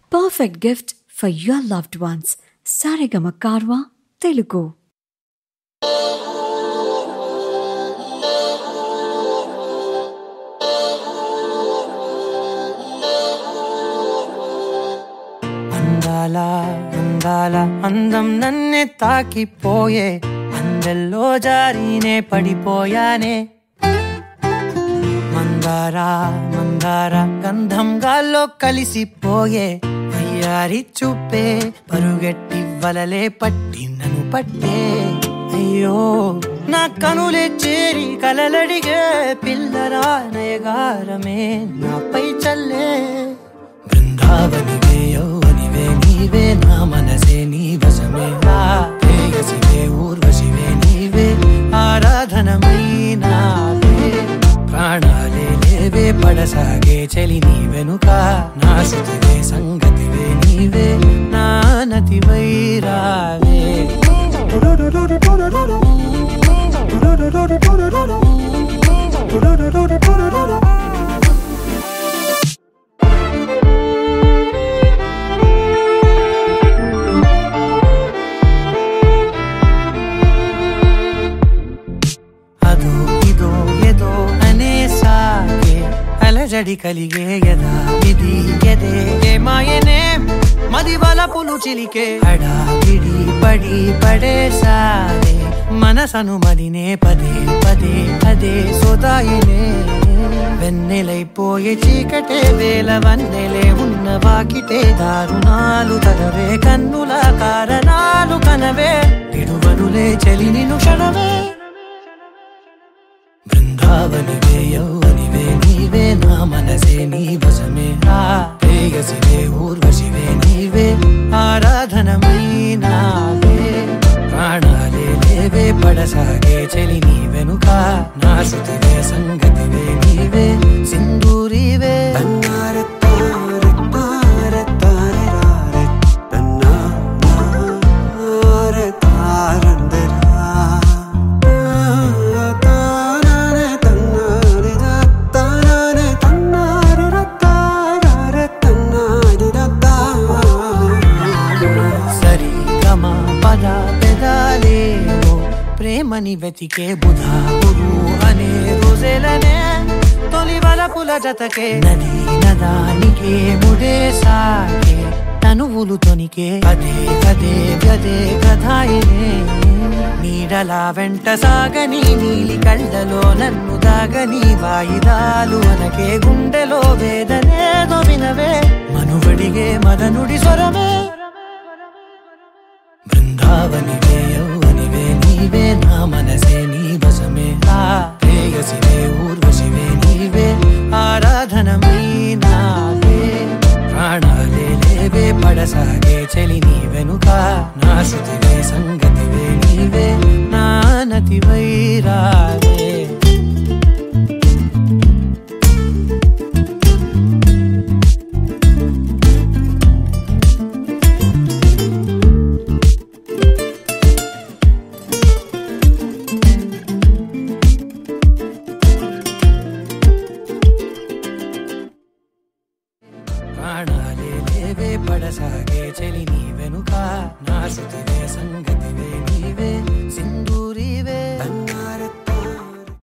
perfect gift for your loved ones. Sarigama Karwa, Telugu. అందాల అందాల అందం నన్నే తాకిపోయే అందెల్లో జారీనే పడిపోయానే మందార మందార గంధం గాల్లో కలిసిపోయే అయ్యారి చూపే పరుగెట్టి వలలే పట్టి నన్ను పట్టే అయ్యో నా కనులే చేరి కలలడిగే పిల్లరా నయగారమే నాపై చల్లే బృందావనివే యౌవనివే నీవే నా మనసే నీ వశమే నా ప్రేయసివే ఊర్వశివే నీవే ఆరాధనమై నావే ప్రాణాలే లేవే పడసాగే చలి నీ వెనుక నా శృతివే సంగతివే నీవే నా నతివై రావే అదో ఇదో ఏదో అనే సాగే అలజడి కలిగే యదా ఇది ఎదే ఏమాయనే మది వలపులు చిలికే హడావిడి పడి పడేసారే మనసను మదినే పదే పదే అదే సోదాయినే వెన్నెలైపోయే చీకటే వేల వన్నెలే ఉన్న వాకిటే దారుణాలు తరవే కన్నుల కారణాలు కనవే పిడువనులే చలి నిను క్షణమే బృందావనివే యౌవనివే నీవే నా మనసే నీ వశమే ఆ ప్రేయసివే ఊర్వశివే నీవే ఆరాధనమై నావే ప్రాణాలే లేవే పడసాగే చలి నీ వెనుక నా శృతివే సంగతివే నీవే సింధూరివే సరి గమ పద పెదాలేమో ప్రేమని వెతికే బుధా గురు అనే రోజులనే తొలి వలపుల జతకే నది నదానికే ముడే సాగే తనువులు తొనికే అదే కదే గదే కథాయినే నీడలా వెంట సాగని నీలి కళ్ళలో నన్ను దాగని వాయిదాలు అనకే గుండెలో వేదనేదో వినవే మనువడిగే మదనుడి స్వరమే బృందావనివే యౌవనివే నీవే నా మనసే నీ వశమే ఆ ప్రేయసివే ఊర్వశివే నీవే ఆరాధనమై నావే ప్రాణాలే లేవే పడసాగే చలి నీ వెనుక నా శృతివే సంగతివే నీవే నా నతివై రావే ప్రాణాలే లేవే పడసాగే చలి నీ వెనుక నా శృతివే సంగతివే నీవే సింధూరివే